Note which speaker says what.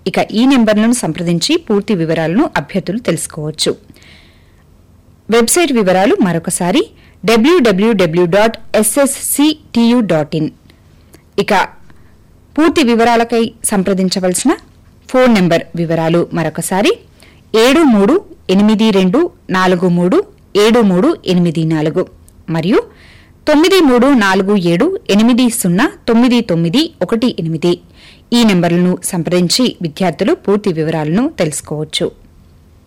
Speaker 1: ఇక ఈ నెంబర్లను సంప్రదించి పూర్తి వివరాలను అభ్యర్థులు తెలుసుకోవచ్చు వెబ్సైట్ వివరాలు మరొకసారి WWW dot SSCTU dot in ఇక పూర్తి వివరాలకై సంప్రదించవలసిన ఫోన్ నెంబర్ వివరాలు మరొకసారి ఏడు మూడు ఎనిమిది రెండు నాలుగు మూడు ఏడు మూడు ఎనిమిది నాలుగు మరియు తొమ్మిది మూడు నాలుగు ఏడు ఎనిమిది సున్నా తొమ్మిది తొమ్మిది ఒకటి ఎనిమిది ఈ నెంబర్లను సంప్రదించి విద్యార్థులు పూర్తి వివరాలను తెలుసుకోవచ్చు